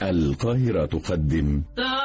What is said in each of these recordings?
القاهرة تقدم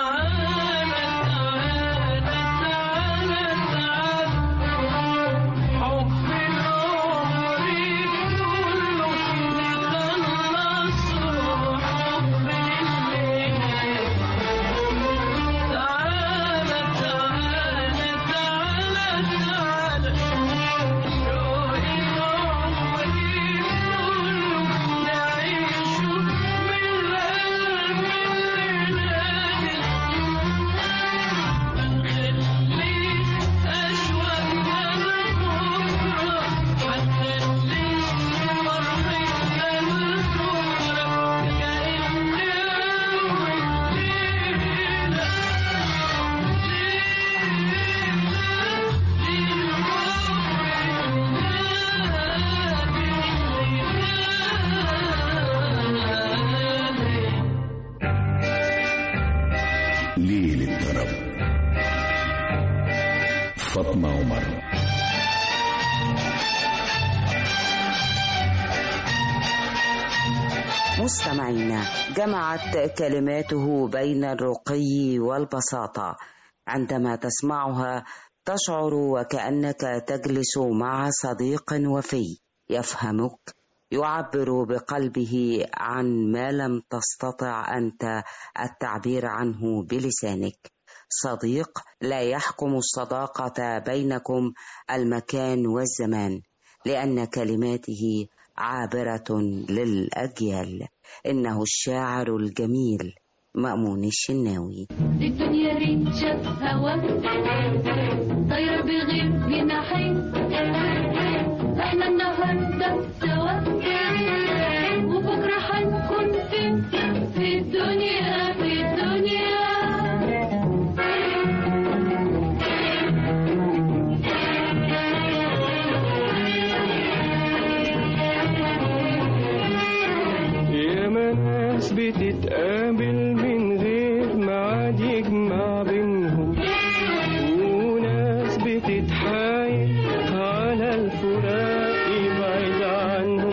ليل الطرب فاطمة عمر مستمعينا جمعت كلماته بين الرقي والبساطة عندما تسمعها تشعر وكأنك تجلس مع صديق وفي يفهمك يعبر بقلبه عن ما لم تستطع أنت التعبير عنه بلسانك صديق لا يحكم الصداقة بينكم المكان والزمان لأن كلماته عابرة للأجيال إنه الشاعر الجميل مأمون الشناوي الدنيا ريتشة هوا طايرة بغير جناحين احنا النهاردة سوا وبكرة هنكون فين في الدنيا في الدنيا ياما ناس بتتقابل من غير ميعاد يجمع بينهم وناس بتتحايل على الفراق يبعد عنهم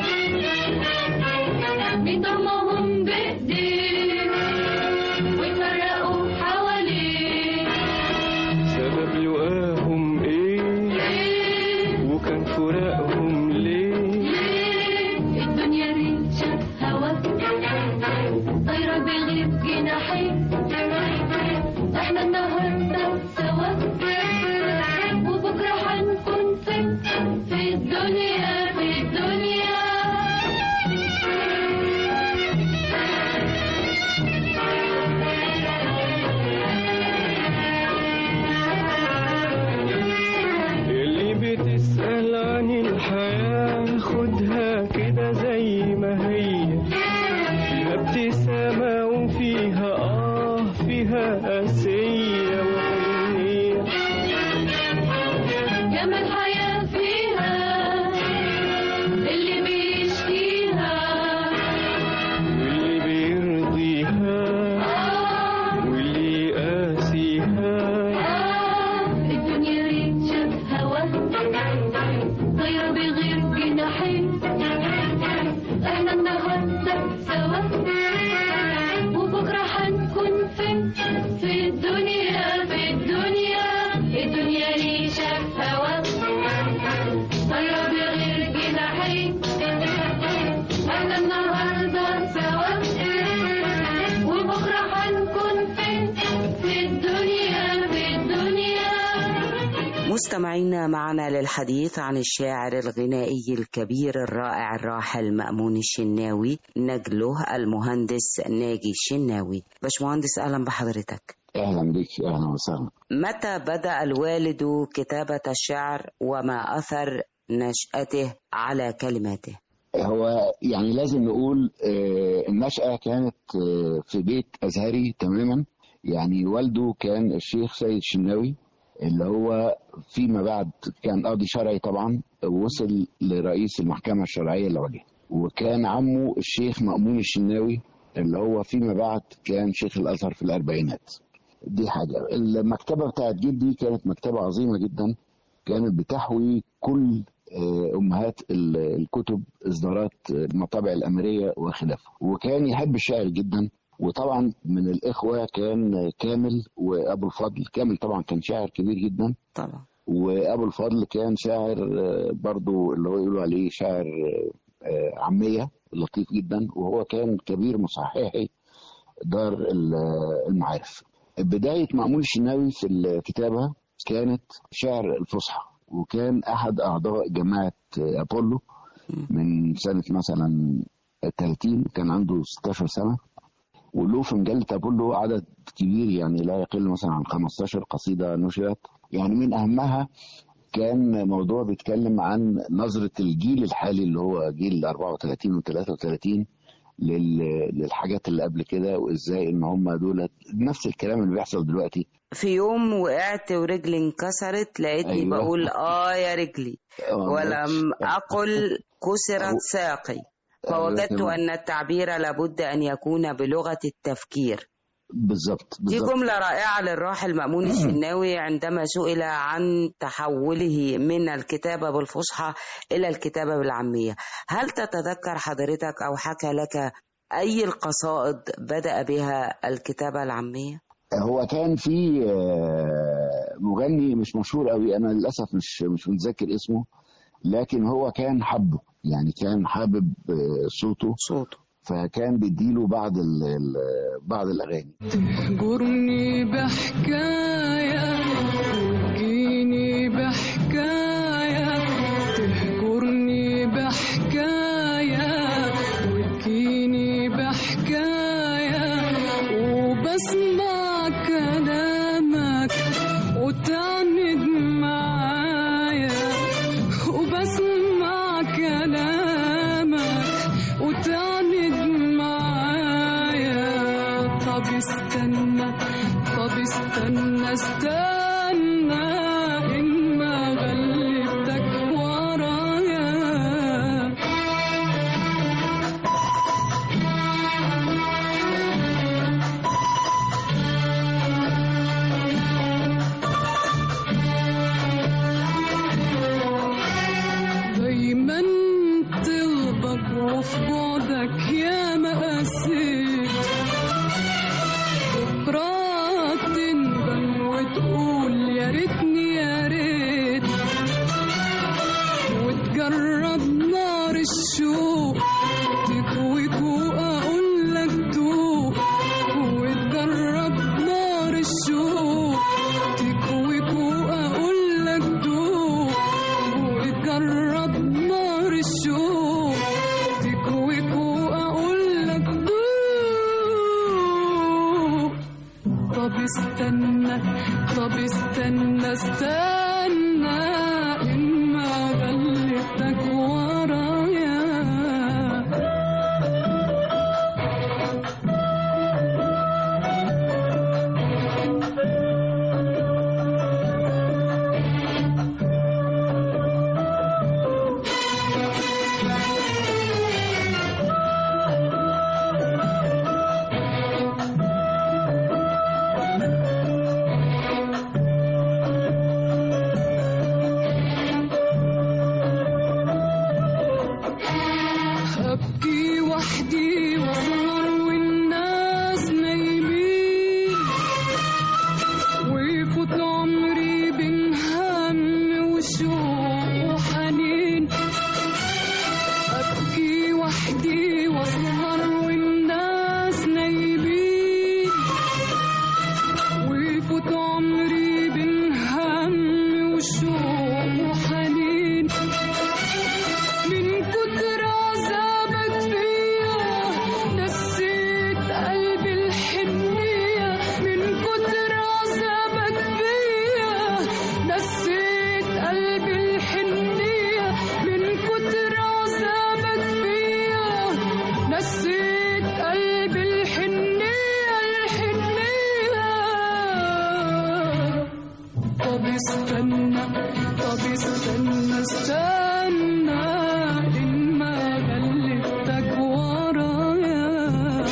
بيضمهم بإيديه ويفرقوا حواليه سبب لقاهم ايه وكان فراقهم ليه الدنيا ريتشة هوا طايرة بغير جناحين احنا النهاردة سوا وبكرة هنكون فين في الدنيا في الدنيا اللي بتسأل عن الحياة خدها كده زي ما هي فيها ابتسامة وفيها آه فيها قاسية وحنية جمال الحياة فيها اللي بيشكيها واللي بيرضيها آه واللي قاسيها آه الدنيا ريتشة هوا طايرة بغير جناحين احنا النهاردة سوا وبكرة هنكون فين في الدنيا في الدنيا الدنيا ريشة هوا طايرة بغير جناحين احنا النهاردة سوا وبكرة هنكون فين في الدنيا في الدنيا مستمعينا معنا للحديث عن الشاعر الغنائي الكبير الرائع الراحل مأمون الشناوي نجله المهندس ناجي الشناوي باشمهندس أهلا بحضرتك اهلا بك اهلا وسهلا متى بدأ الوالد كتابة الشعر وما أثر نشأته على كلماته هو يعني لازم نقول آه، النشأة كانت آه، في بيت أزهري تماما يعني والده كان الشيخ سيد الشناوي اللي هو فيما بعد كان قاضي شرعي طبعا وصل لرئيس المحكمة الشرعية العليا وكان عمه الشيخ مأمون الشناوي اللي هو فيما بعد كان شيخ الأزهر في الأربعينات دي حاجة المكتبة بتاعت جدي كانت مكتبة عظيمة جدا كانت بتحوي كل آه، أمهات ال- الكتب إصدارات المطابع الأمرية وخلافه وكان يحب الشعر جدا وطبعا من الاخوه كان كامل وابو الفضل كامل طبعا كان شاعر كبير جدا طبعا وابو الفضل كان شاعر آه، برضو اللي هو يقولوا عليه شاعر آه، آه، عاميه لطيف جدا وهو كان كبير مصححي دار ال- المعارف بدايه مأمون الشناوي في الكتابه كانت شعر الفصحى وكان احد اعضاء جماعه آه، ابولو من سنه مثلا 30 كان عنده 16 سنه وله في مجله ابولو عدد كبير يعني لا يقل مثلا عن 15 قصيده نشرت يعني من اهمها كان موضوع بيتكلم عن نظره الجيل الحالي اللي هو جيل 34 و 33 لل- للحاجات اللي قبل كده وازاي ان هم دول نفس الكلام اللي بيحصل دلوقتي في يوم وقعت ورجلي انكسرت لقيتني أيوة. بقول اه يا رجلي آه، ولم أقل كسرت هو- ساقي أيوة، فوجدت تمام. أن التعبير لابد أن يكون بلغة التفكير بالظبط دي بالظبط جملة رائعة للراحل مأمون الشناوي عندما سئل عن تحوله من الكتابة بالفصحى إلى الكتابة بالعامية هل تتذكر حضرتك أو حكى لك أي القصائد بدأ بها الكتابة العامية؟ هو كان في آه، مغني مش مشهور قوي انا للاسف مش مش متذكر اسمه لكن هو كان حبه يعني كان حابب آه، صوته صوته فكان بيديله بعض ال ال بعض الاغاني تهجرني بحكاية وتجيني بحكاية تهجرني بحكاية وتجيني بحكاية وبسمع كلامك وتعند معايا وبسمع كلامك وتعند معايا طب استنى طب استنى استنى إما غلبتك ورايا دايما تغضب وفي بعدك يا مقاسيك بكرة تندم وتقول يا ريتني يا ريت وتجرب نار الشوق تكويك وأقول لك دوق وتجرب نار الشوق تكويك وأقول لك دوق وتجرب نار الشوق تكويك وأقول لك دوق طب استنى طب استنى استنى إما غلبتك ورايا أبكي وحدي وأسهر والناس نايمين ويفوت عمري بين هم وشوق وحنين أبكي وحدي وأسهر والناس نايمين ويفوت عمري بين هم وشوق وحنين من كتر عذابك فيا نسيت قلبي الحنية من كتر عذابك فيا نسيت قلبي الحنية من كتر عذابك فيا نسيت قلبي الحنية الحنية طب استنى طب استنى استنى إما غلبتك ورايا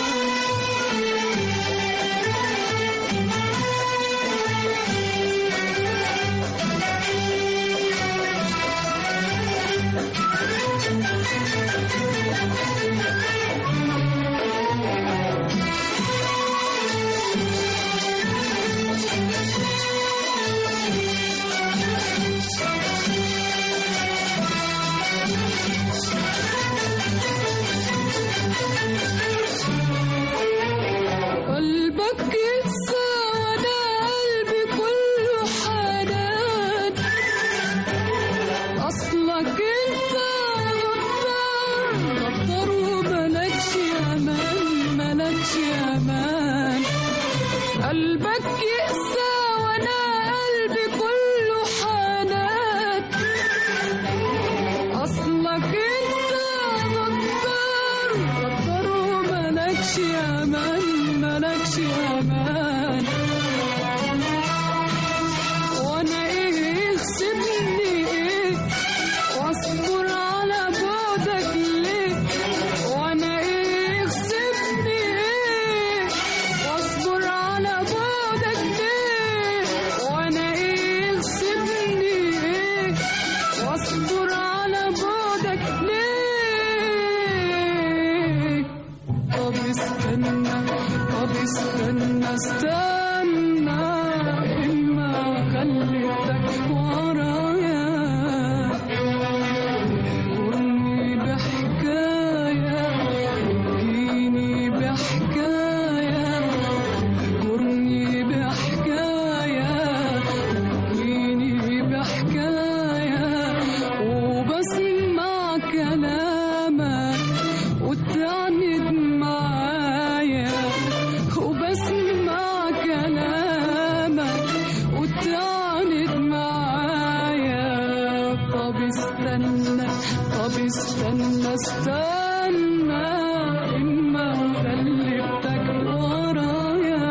أمان قلبك يقسى وأنا قلبي كله حنان أصلك أنت غدار غدار وملكش أمان ملكش أمان وأنا إيه يغصبني إيه واصبر على بعدك ليه وانا ايه يغصبني ايه واصبر على بعدك ليه وانا ايه يغصبني ايه واصبر على بعدك ليه طب استنى طب استنى استنى اما خليتك ورايا قولني بحكاية جيني بحكاية قولني بحكاية جيني بحكاية وبسمع كلامك وتعند معايا وبسمع كلامك وتعند معايا طب استنى طب استنى استنى إما خليتك ورايا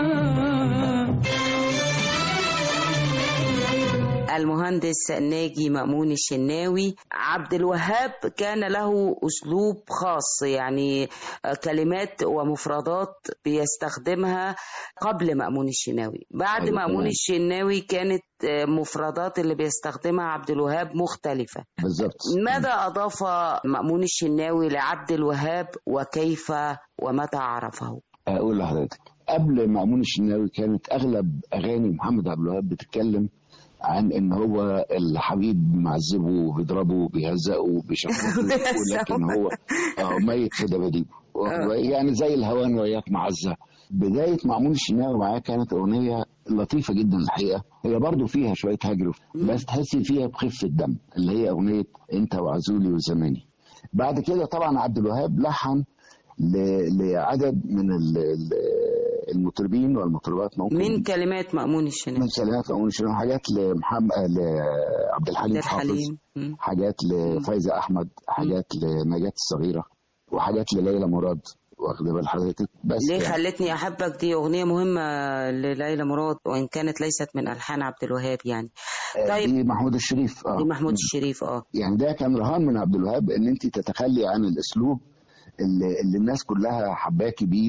المهندس ناجي مأمون الشناوي عبد الوهاب كان له أسلوب خاص يعني كلمات ومفردات بيستخدمها قبل مأمون الشناوي بعد أيوة مأمون تمام. الشناوي كانت مفردات اللي بيستخدمها عبد الوهاب مختلفة بالظبط ماذا أضاف مأمون الشناوي لعبد الوهاب وكيف ومتى عرفه اقول لحضرتك قبل مأمون الشناوي كانت اغلب اغاني محمد عبد الوهاب بتتكلم عن ان هو الحبيب معذبه وبيضربه بيهزقه بيشخصه ولكن هو آه، ميت في دباديبه يعني زي الهوان وياك معزه بدايه مأمون الشناوي معاه كانت اغنيه لطيفه جدا الحقيقه هي برضو فيها شويه هجر بس تحسي فيها بخفه دم اللي هي اغنيه انت وعزولي وزماني بعد كده طبعا عبد الوهاب لحن ل- لعدد من ال- ال- المطربين والمطربات ممكن من كلمات مأمون الشناوي من كلمات مأمون الشناوي حاجات لمحمد لعبد الحليم عبد حافظ الحليم مم. حاجات لفايزة أحمد حاجات لنجاة الصغيرة وحاجات لليلى مراد واخد بال حضرتك بس ليه يعني خلتني أحبك دي أغنية مهمة لليلى مراد وإن كانت ليست من ألحان عبد الوهاب يعني آه، طيب. دي محمود الشريف اه دي محمود الشريف اه يعني ده كان رهان من عبد الوهاب ان انت تتخلي عن الاسلوب اللي, اللي الناس كلها حباكي بيه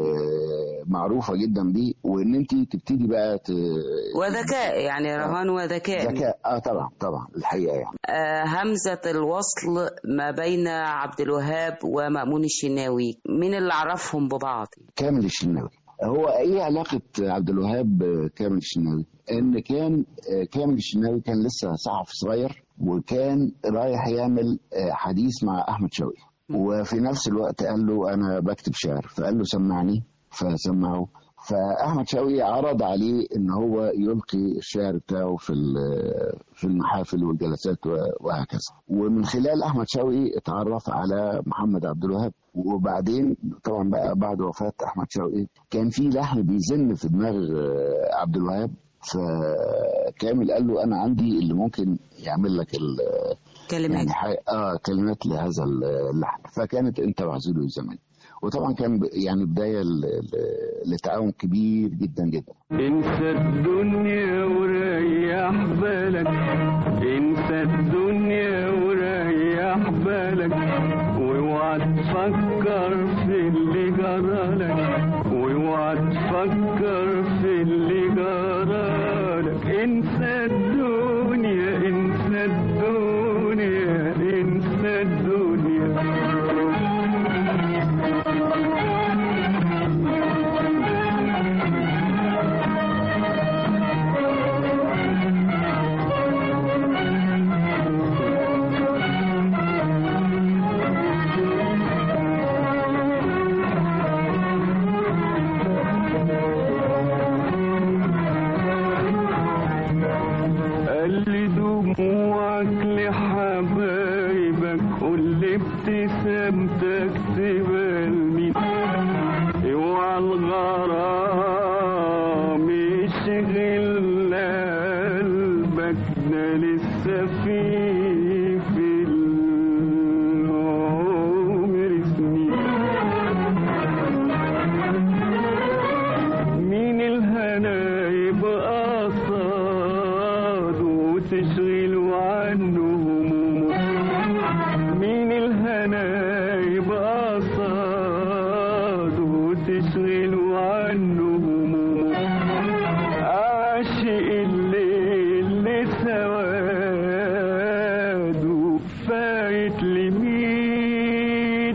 ومعروفه جدا بيه وان انت تبتدي بقى ت... وذكاء يعني رهان وذكاء ذكاء اه طبعا طبعا الحقيقه يعني آه همزة الوصل ما بين عبد الوهاب ومأمون الشناوي مين اللي عرفهم ببعض كامل الشناوي هو ايه علاقه عبد الوهاب بكامل الشناوي ان كان آه، كامل الشناوي كان لسه صحفي صغير وكان رايح يعمل آه، حديث مع احمد شوقي وفي نفس الوقت قال له انا بكتب شعر فقال له سمعني فسمعه فاحمد شوقي عرض عليه ان هو يلقي الشعر بتاعه في ال- في المحافل والجلسات و- وهكذا ومن خلال احمد شوقي اتعرف على محمد عبد الوهاب وبعدين طبعا بقى بعد وفاه احمد شوقي كان في لحن بيزن في دماغ آه، عبد الوهاب فكامل قال له انا عندي اللي ممكن يعمل لك ال- كلمات يعني حي... اه كلمات لهذا اللحن فكانت انت وعزيز زمان وطبعا كان ب- يعني بدايه ل... ل... لتعاون كبير جدا جدا انسى الدنيا وريح بالك انسى الدنيا وريح بالك واوعى تفكر في اللي جرالك واوعى تفكر في اللي جرالك انسى الدنيا انسى الدنيا انسى الدنيا غرام يشغل قلبك ده لسه في في العمر سنين مين الهنا يبقى قصاده وتشغله عنه همومه مين الهنا يبقى قصاده وتشغله عنه همومه عاشق الليل لسواده فايت لمين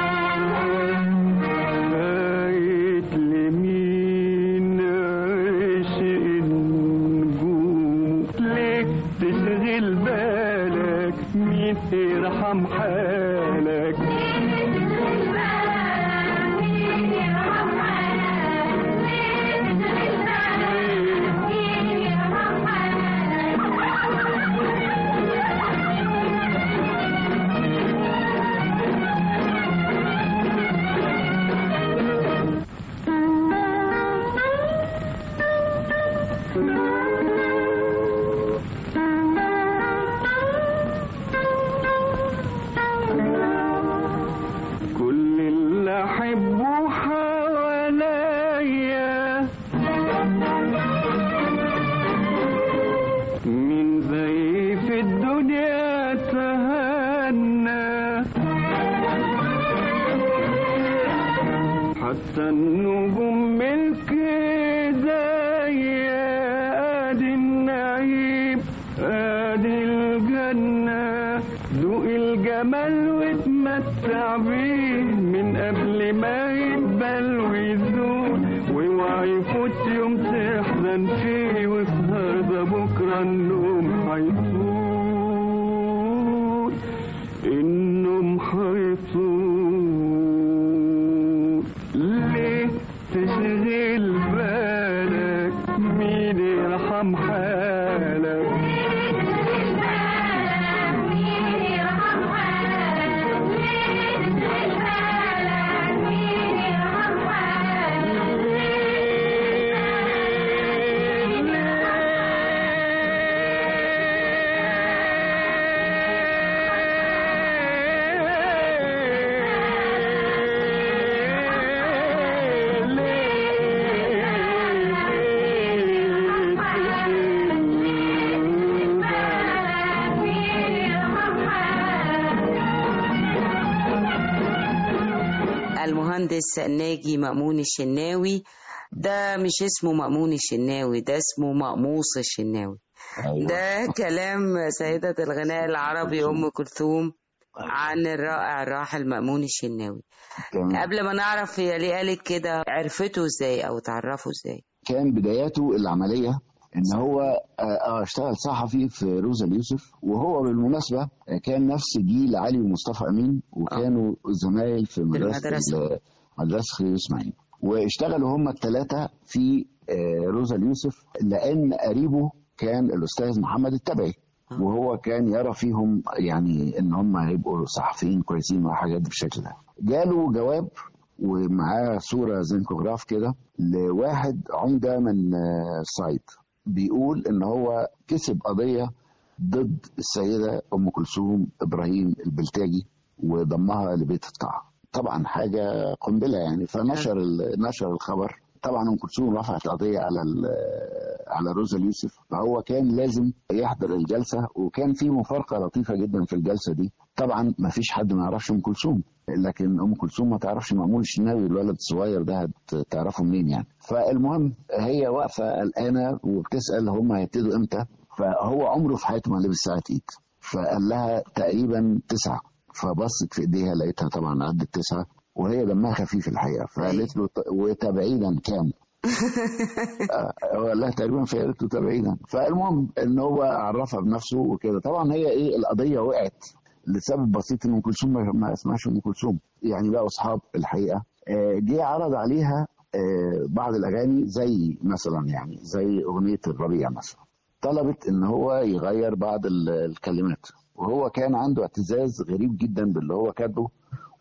فايت لمين عاشق النجوم ليه تشغل بالك مين يرحم حالك كل اللي احبه حواليا من زي في الدنيا تهنى حتى النجوم ملك ايديا ادي النعيم ادي الجنة دوق الجمال واتمتع بيه من قبل ما يتبل ويزول واوعى يفوت يوم تحزن فيه واسهر ده بكرة النوم هيطول النوم هيطول ليه تشغل بالك مين يرحم حالك المهندس ناجي مأمون الشناوي ده مش اسمه مأمون الشناوي ده اسمه مقموص الشناوي أيوة. ده كلام سيدة الغناء العربي أم كلثوم عن الرائع الراحل مأمون الشناوي تمام. قبل ما نعرف هي ليه قالت كده عرفته ازاي او تعرفه ازاي كان بداياته العملية ان هو آه آه، اشتغل صحفي في روزا اليوسف وهو بالمناسبة آه، كان نفس جيل علي ومصطفى امين وكانوا زمايل في مدرسة المدرسة. ال- مدرسة خليل اسماعيل واشتغلوا هم الثلاثة في آه، روزا اليوسف لان قريبه كان الاستاذ محمد التبعي وهو كان يرى فيهم يعني ان هم هيبقوا صحفيين كويسين وحاجات بالشكل ده جاله جواب ومعاه صورة زنكوغراف كده لواحد عمدة من آه، الصعيد بيقول ان هو كسب قضية ضد السيدة ام كلثوم ابراهيم البلتاجي وضمها لبيت الطاعة طبعا حاجة قنبلة يعني فنشر ال- نشر الخبر طبعا ام كلثوم رفعت قضية على ال- على روزا اليوسف فهو كان لازم يحضر الجلسة وكان في مفارقة لطيفة جدا في الجلسة دي طبعا ما فيش حد ما يعرفش ام كلثوم لكن ام كلثوم ما تعرفش مأمون الشناوي الولد الصغير ده هتعرفه منين يعني فالمهم هي واقفه قلقانه وبتسال هم هيبتدوا امتى فهو عمره في حياته ما لبس ساعه ايد فقال لها تقريبا تسعه فبصت في ايديها لقيتها طبعا عدت تسعه وهي دمها خفيف الحقيقه فقالت له "ط- وتبعيدا كام؟ آه، هو قال لها تقريبا فقالت له تبعيدا فالمهم ان هو عرفها بنفسه وكده طبعا هي ايه القضيه وقعت لسبب بسيط ان ام كلثوم ما- ما اسمهاش ام كلثوم يعني بقوا اصحاب الحقيقه آه، جه عرض عليها آه، بعض الاغاني زي مثلا يعني زي اغنيه الربيع مثلا طلبت ان هو يغير بعض ال- الكلمات وهو كان عنده اعتزاز غريب جدا باللي هو كاتبه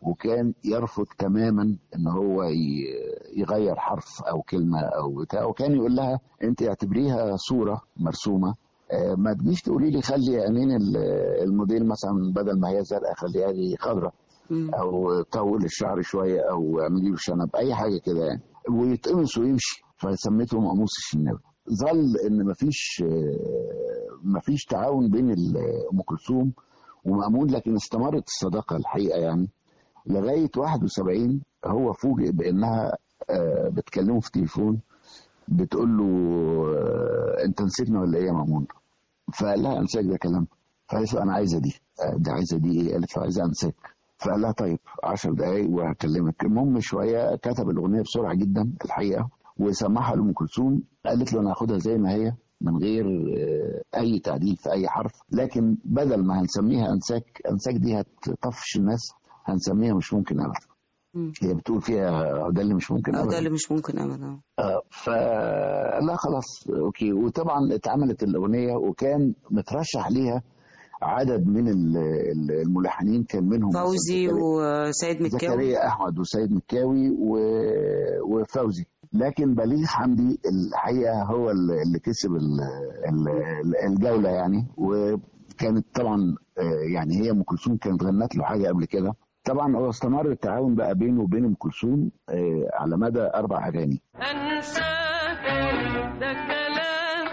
وكان يرفض تماما ان هو ي- يغير حرف او كلمه او بتاع وكان يقول لها انت اعتبريها صوره مرسومه آه، ما تجيش تقولي لي خلي عينين ال- الموديل مثلا بدل ما هي زرقاء خليها لي خضراء مم. او طول الشعر شويه او اعملي له شنب اي حاجه كده يعني ويتقمص ويمشي فسميته مقموص الشناوي ظل ان مفيش آه، مفيش تعاون بين ال- ام كلثوم ومأمون لكن استمرت الصداقه الحقيقه يعني لغايه 71 هو فوجئ بانها آه، بتكلمه في تليفون بتقول له آه، انت نسيتنا ولا ايه يا مأمون؟ فقال لها انساك ده كلام فقالت له انا عايزه دي آه، دي عايزه دي ايه؟ قالت له عايزه انساك فقال لها طيب 10 دقايق وهكلمك المهم شويه كتب الاغنيه بسرعه جدا الحقيقه وسمعها لام كلثوم قالت له انا هاخدها زي ما هي من غير آه، اي تعديل في اي حرف لكن بدل ما هنسميها انساك انساك دي هتطفش الناس هنسميها مش ممكن ابدا مم. هي بتقول فيها ده اللي مش ممكن أو ده ابدا اللي مش ممكن ابدا آه، ف لا خلاص اوكي وطبعا اتعملت الاغنيه وكان مترشح ليها عدد من ال- ال- الملحنين كان منهم مثلاً فوزي زكريا- وسيد مكاوي زكريا احمد وسيد مكاوي و... وفوزي لكن بليغ حمدي الحقيقه هو اللي اللي كسب ال- ال- الجوله يعني وكانت طبعا آه، يعني هي ام كلثوم كانت غنت له حاجه قبل كده طبعا هو استمر التعاون بقى بينه وبين ام كلثوم آه، على مدى اربع اغاني أنساك ده كلام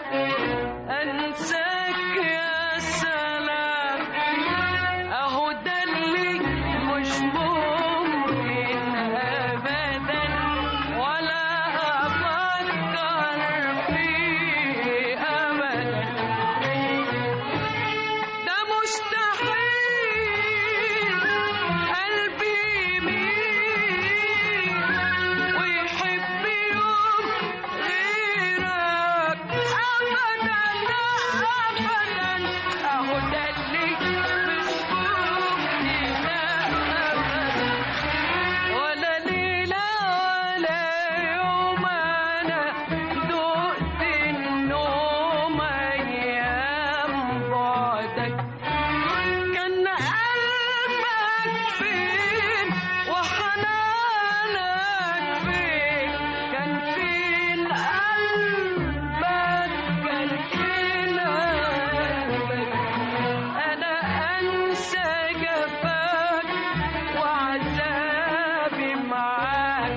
أنساك يا سلام أهو ده اللي مش ممكن أبدا ولا أفكر فيه أبدا ده مستحيل قلبي يميل ويحب يوم غيرك أبدا أبدا أهو ده اللي مش ممكن أبدا ولا ليلة ولا يوم أنا دقت النوم أيام بعدك كان قلبك فين وحنانك فين كان فين قلبك كان فين قلبك أنا أنسى جفاك وعذابي معاك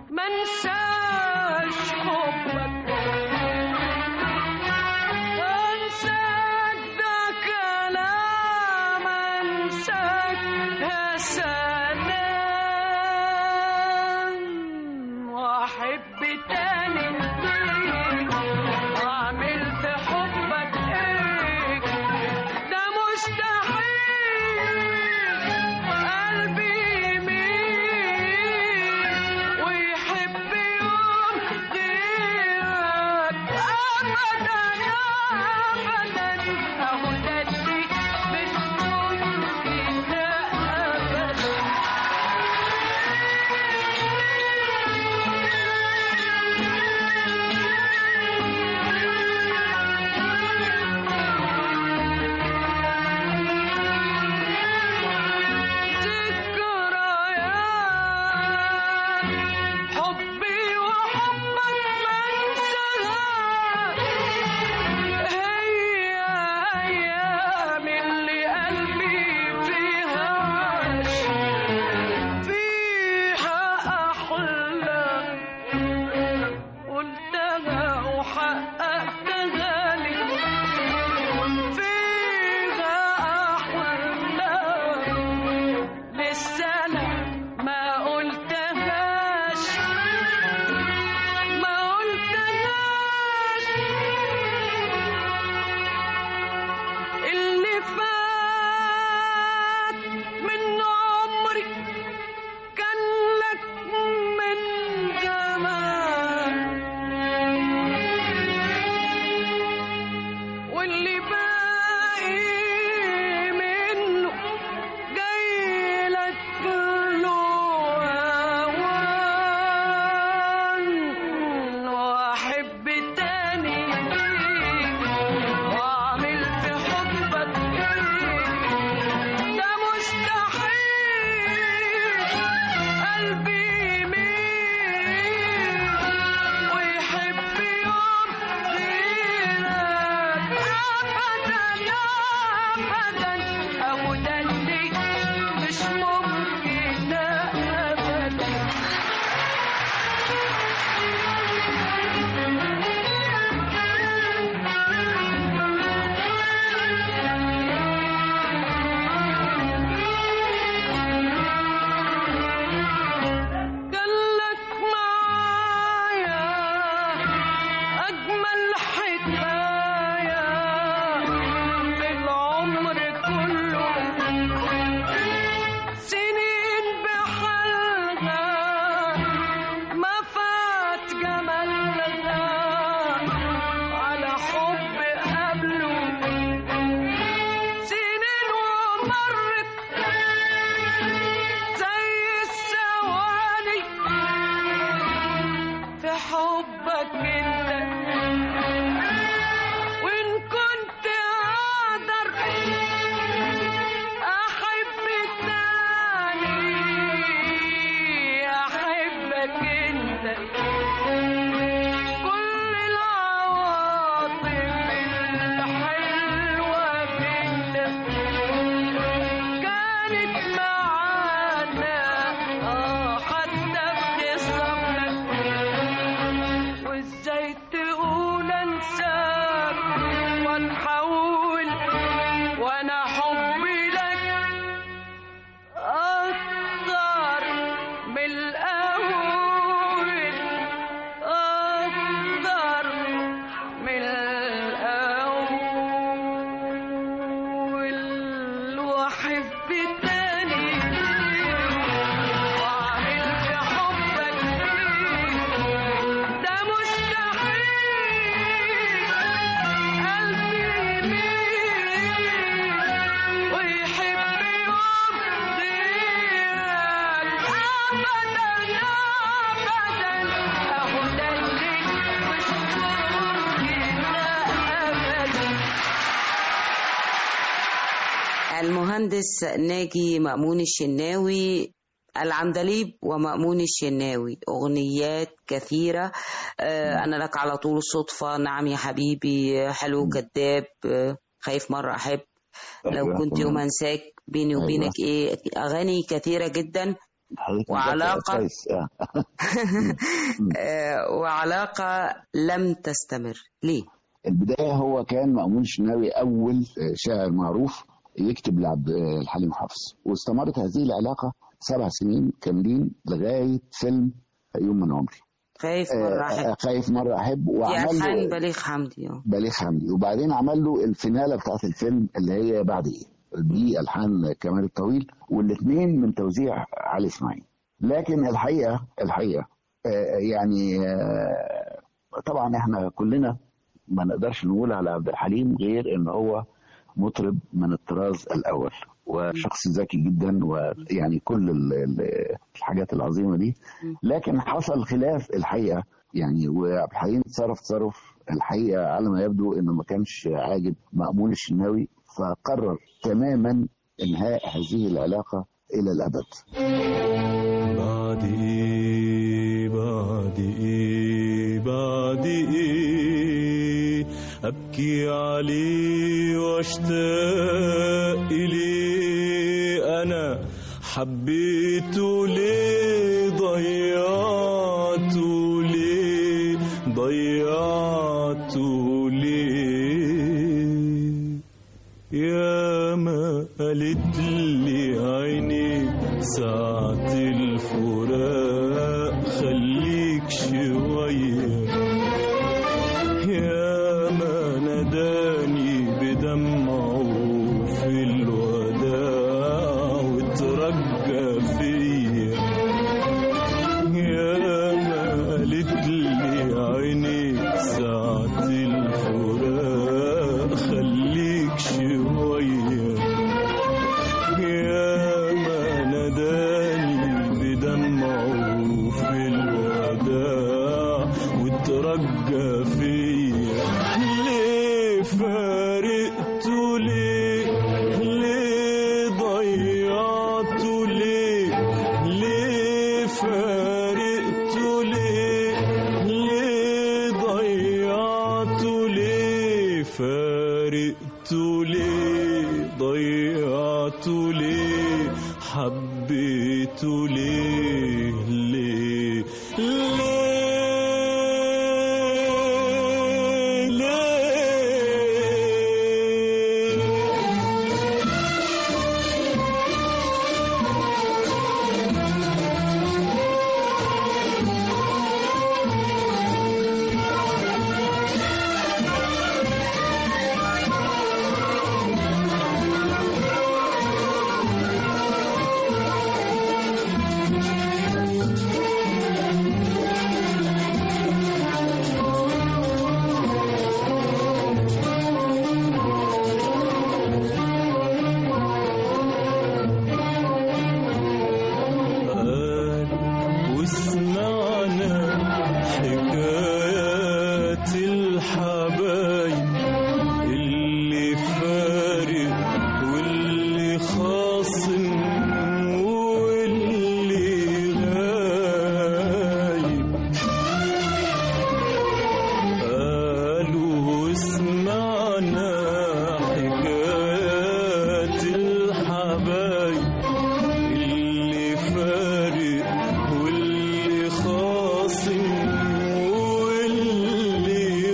منساش حبك أنساك ده كلام أنساك يا سلام وأحب تاني أعمل في حبك إيه ده مستحيل قلبي يميل ويحب يوم غيرك أبدا أبدا أهو ده اللي مش ممكن أبدا ذكريات حبي وحبك ما انساها هي ايام حبك انت وان كنت اقدر احب التاني احبك انت كل العواطف الحلوة فينا كانت معانا اه حتى في صبرك وازاي تقول انساك واتحول وانا حبي لك اكتر من الاول اكتر من الاول واحب تاني واعمل في حبك ده مستحيل قلبي يميل ويحب يوم غيرك ابدا ابدا اهو ده اللي مش ممكن ابدا المهندس ناجي مأمون الشناوي العندليب ومأمون الشناوي أغنيات كثيرة آه، أنا لك على طول صدفة نعم يا حبيبي حلو كذاب آه، خايف مرة أحب لو أيوة، كنت تمام. يوم أنساك بيني أيوة. وبينك إيه أغاني كثيرة جدا حضرتك وعلاقة. مذاكرة كويس آه. آه، وعلاقة لم تستمر ليه؟ البداية هو كان مأمون الشناوي أول شاعر معروف يكتب لعبد الحليم حافظ واستمرت هذه العلاقة سبع سنين كاملين لغاية فيلم يوم من عمري خايف مرة أحب آه، خايف مرة أحب دي وعمل ألحان له بليغ حمدي آه. بليغ حمدي وبعدين عمل له الفينالة بتاعت الفيلم اللي هي بعد إيه دي ألحان كمال الطويل والاثنين من توزيع علي إسماعيل لكن الحقيقة الحقيقة آه، يعني آه، طبعا احنا كلنا ما نقدرش نقول على عبد الحليم غير ان هو مطرب من الطراز الاول وشخص ذكي جدا ويعني كل ال- ال- الحاجات العظيمه دي لكن حصل خلاف الحقيقه يعني وعبد الحليم تصرف تصرف الحقيقه على ما يبدو انه ما كانش عاجب مأمون الشناوي فقرر تماما انهاء هذه العلاقه الى الابد بعد ايه بعد ايه بعد ايه ابكي عليه واشتاق اليه انا حبيته ليه ضيعته ليه ضيعته ليه يا ما قالت لي عيني ساعة الفراق خليك شوية يا ما ناداني بدمعه في الوداع وترجى فيا يا ما قالت لي عيني ساعة الفراق خليك شوية يا ما ناداني بدمعه في الوداع وترجى فيا ليه فارقته ليه ليه ضيعته ليه ليه فارقته ليه ليه ضيعته ليه فارقته ليه ضيعته ليه حبيته ليه ليه ليه ليه الحبايب اللي فارق واللي خاصم واللي غايب قالوا اسمعنا حكايات الحبايب اللي فارق واللي خاصم واللي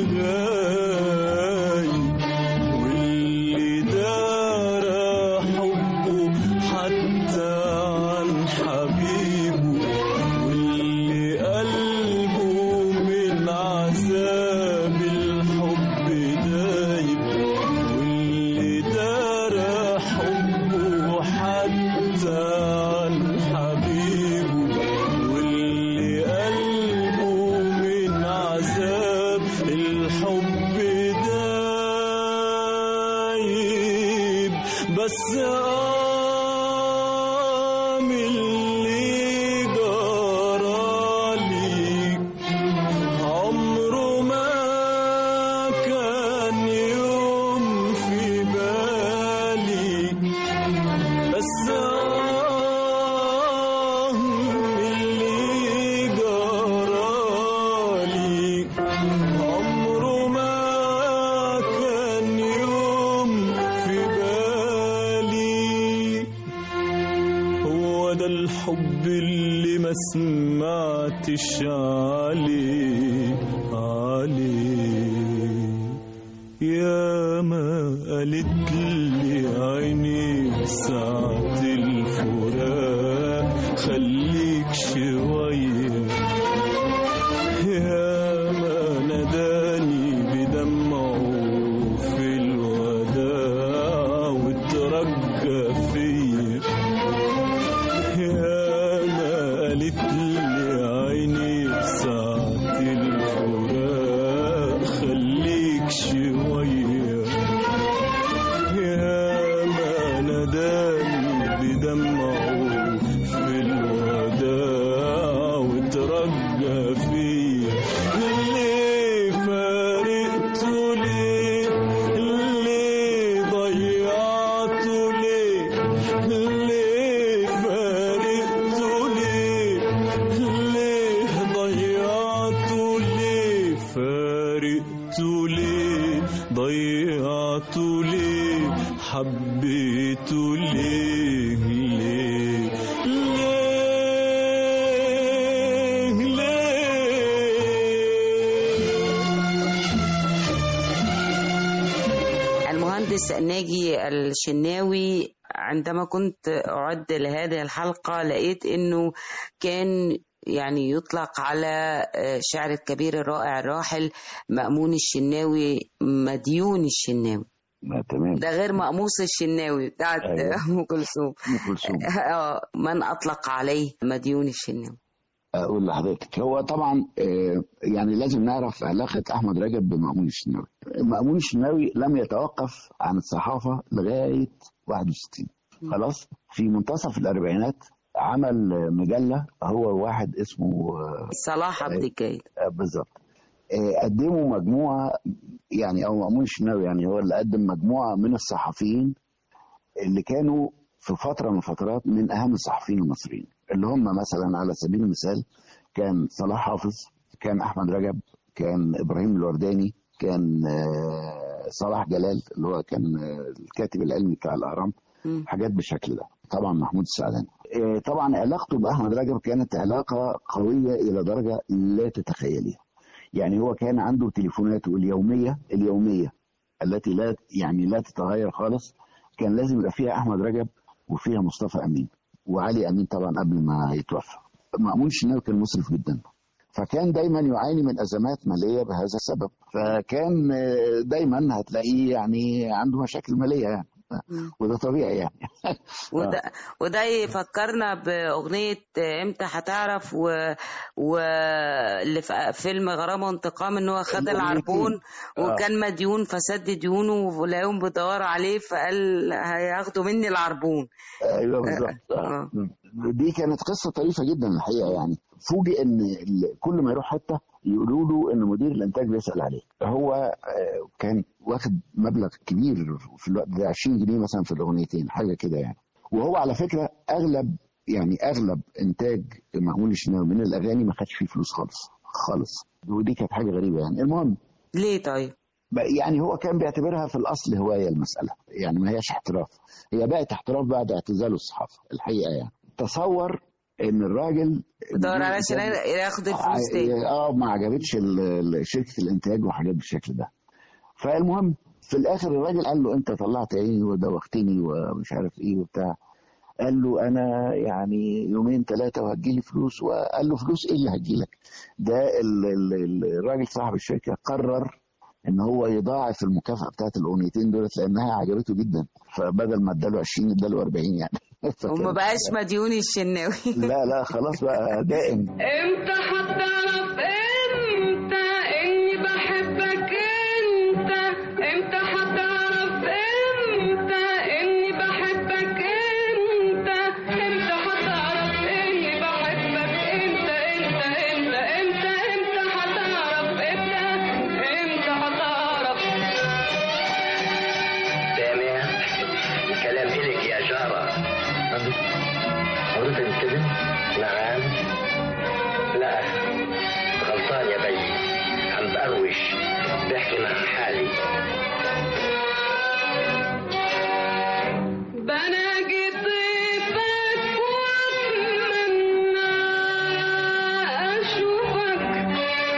غايب واللي دار حبه حتى عن حبيبه واللي قلبه من عذاب الحب دايب واللي دار حبه حتى عن حبيبه واللي قلبه من عذاب الحب دايب بس عامل اللي جرالي عمره ما كان يوم في بالي بس آه اللي جرالي عمره ما كان يوم في بالي هو ده الحب اللي ما سمعتش عليه عليه يا ما قالت لي عيني ساعة الفراق خليك شوية يا ما ناداني بدمعه في الوداع وترجى فيا يا ما قالت لي عيني ساعة الفراق خليك شوية يا ما ناداني بدمعه في الوداع وترجى فيا اللي فارقته ليه اللي ضيعته ليه اللي فارقته ليه ليه ضيعته ليه فارقته ليه ضيعته ليه حبيته ليه ليه ليه ليه المهندس ناجي الشناوي عندما كنت أعد لهذه الحلقة لقيت أنه كان يعني يطلق على شعر الكبير الرائع الراحل مأمون الشناوي مديون الشناوي ما تمام ده غير مقموص الشناوي بتاعت أيوة. أم كلثوم أم كلثوم آه، من أطلق عليه مديون الشناوي اقول لحضرتك هو طبعا آه، يعني لازم نعرف علاقه احمد رجب بمأمون الشناوي مأمون الشناوي لم يتوقف عن الصحافه لغايه 61 خلاص في منتصف الاربعينات عمل مجله هو واحد اسمه آه، صلاح عبد الجيد آه، بالظبط آه، قدموا مجموعه يعني او مأمون الشناوي يعني هو اللي قدم مجموعه من الصحفيين اللي كانوا في فتره من الفترات من اهم الصحفيين المصريين اللي هم مثلا على سبيل المثال كان صلاح حافظ كان احمد رجب كان ابراهيم الورداني كان آه، صلاح جلال اللي هو كان آه، الكاتب العلمي بتاع الاهرام مم. حاجات بالشكل ده طبعا محمود السعداني آه، طبعا علاقته باحمد رجب كانت علاقه قويه الى درجه لا تتخيليها يعني هو كان عنده تليفوناته اليوميه اليوميه التي لا يعني لا تتغير خالص كان لازم يبقى فيها احمد رجب وفيها مصطفى امين وعلي امين طبعا قبل ما يتوفى مأمون الشناوي كان مسرف جدا فكان دايما يعاني من ازمات ماليه بهذا السبب فكان آه، دايما هتلاقيه يعني عنده مشاكل ماليه يعني مم. وده طبيعي يعني وده وده يفكرنا بأغنية امتى هتعرف و... واللي في فيلم غرامة وانتقام ان هو خد الأغنيتين. العربون آه. وكان مديون فسد ديونه ولاقيهم بيدوروا عليه فقال هياخدوا مني العربون ايوه بالظبط آه. آه. دي كانت قصه طريفه جدا الحقيقه يعني فوجئ ان ال- كل ما يروح حته يقولوا له ان مدير الانتاج بيسال عليك هو آه، كان واخد مبلغ كبير في الوقت ده 20 جنيه مثلا في الاغنيتين حاجه كده يعني وهو على فكره اغلب يعني اغلب انتاج محمود الشناوي من الاغاني ما خدش فيه فلوس خالص خالص ودي كانت حاجه غريبه يعني المهم ليه طيب بقى- يعني هو كان بيعتبرها في الاصل هوايه المساله يعني ما هياش احتراف هي بقت احتراف بعد اعتزاله الصحافه الحقيقه يعني تصور ان الراجل دور على عشان ياخد الفلوس تاني اه ما عجبتش ال- ال- شركه الانتاج وحاجات بالشكل ده فالمهم في الاخر الراجل قال له انت طلعت عيني ودوختني ومش عارف ايه وبتاع قال له انا يعني يومين ثلاثه وهتجيلي فلوس وقال له فلوس ايه اللي هتجيلك ده ال- ال- ال- الراجل صاحب الشركه قرر ان هو يضاعف المكافاه بتاعت الاغنيتين دولت لانها عجبته جدا فبدل ما اداله 20 اداله 40 يعني فكان- وما بقاش مديون الشناوي لا لا خلاص بقى دائم امتى هتعرف امتى اني بحبك انت امتى هتعرف امتى اني بحبك انت امتى هتعرف اني بحبك انت انت انت امتى امتى هتعرف امتى امتى هتعرف سامع كلام إلك يا جارة حضرتك بتكلم؟ نعم لا غلطان يا بي عم بقروش بحكي مع حالي بناجي طيبك واتمنى اشوفك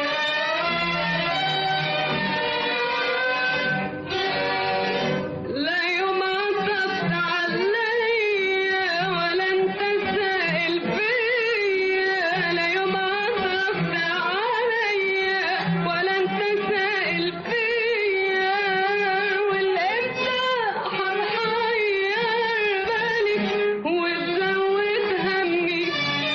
لا يوم عطفت عليا ولا انت سائل فيا لا يوم عطفت عليا ولا انت سائل فيا والامتى هنحير بالي وتزود همي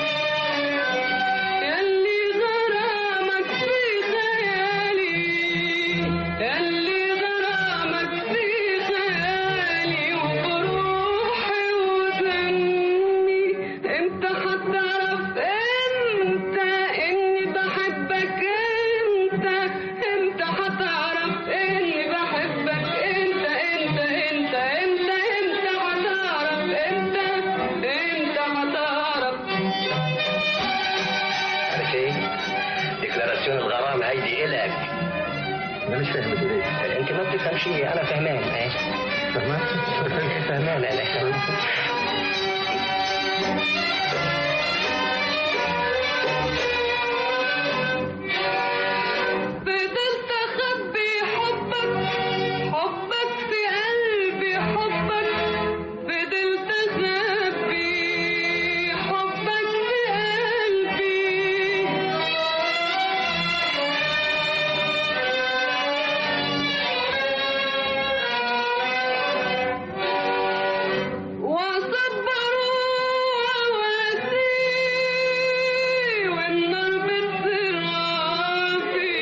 ياللي غرامك في خيالي ياللي غرامك في خيالي وبروحي ودمي امتى هتعرف امتى اني بحبك انت امتى هتعرف اني بحبك انت انت انت انت امتى هتعرف امتى امتى هتعرف عارف ايه؟ ديكلاراسيون الغرام هيدي إلك أنا مش فاهم بتقول إيه؟ أنت ما بتفهم شيء أنا فهمان إيه؟ فهمان؟ فهمان أنا فضلت اخبي حبك حبك في قلبي حبك فضلت اخبي حبك في قلبي واصبروا واسي والنار بتصرافي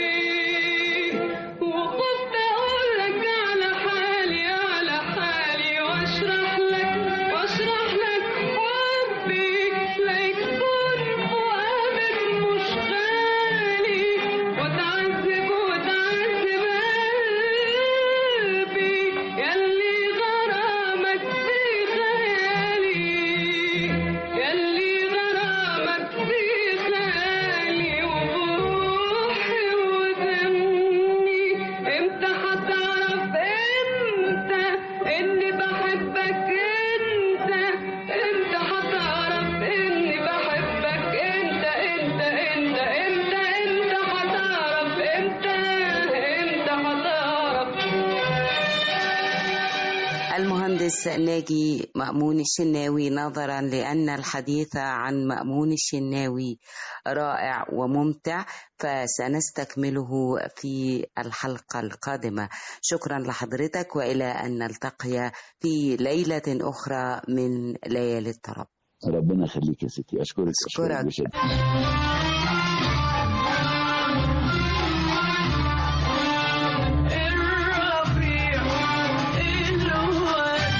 وخفت اقولك على حالي على حالي واشرح لك واشرح لك حبي ليكون فؤادك مش غالي وتعذب وتعذب قلبي ياللي غرامك في خيالي ياللي غرامك في خيالي وبروحي ودمي امتى هتعرف امتى اني بحبك انت امتى هتعرف اني بحبك انت انت انت امتى امتى هتعرف امتى امتى هتعرف المهندس ناجي مأمون الشناوي نظرا لأن الحديث عن مأمون الشناوي رائع وممتع فسنستكمله في الحلقة القادمة شكرا لحضرتك وإلى أن نلتقي في ليلة أخرى من ليالي الطرب ربنا يخليك يا ستي اشكرك أشكرك. بشدة الربيع الواد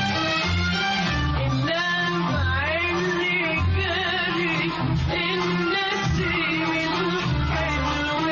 اللمع اللي جاري النسيم الحلو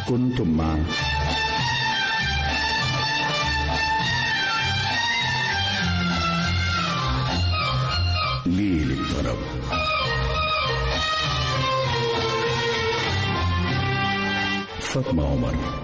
كنتم مع ليل الطرب فاطمة عمر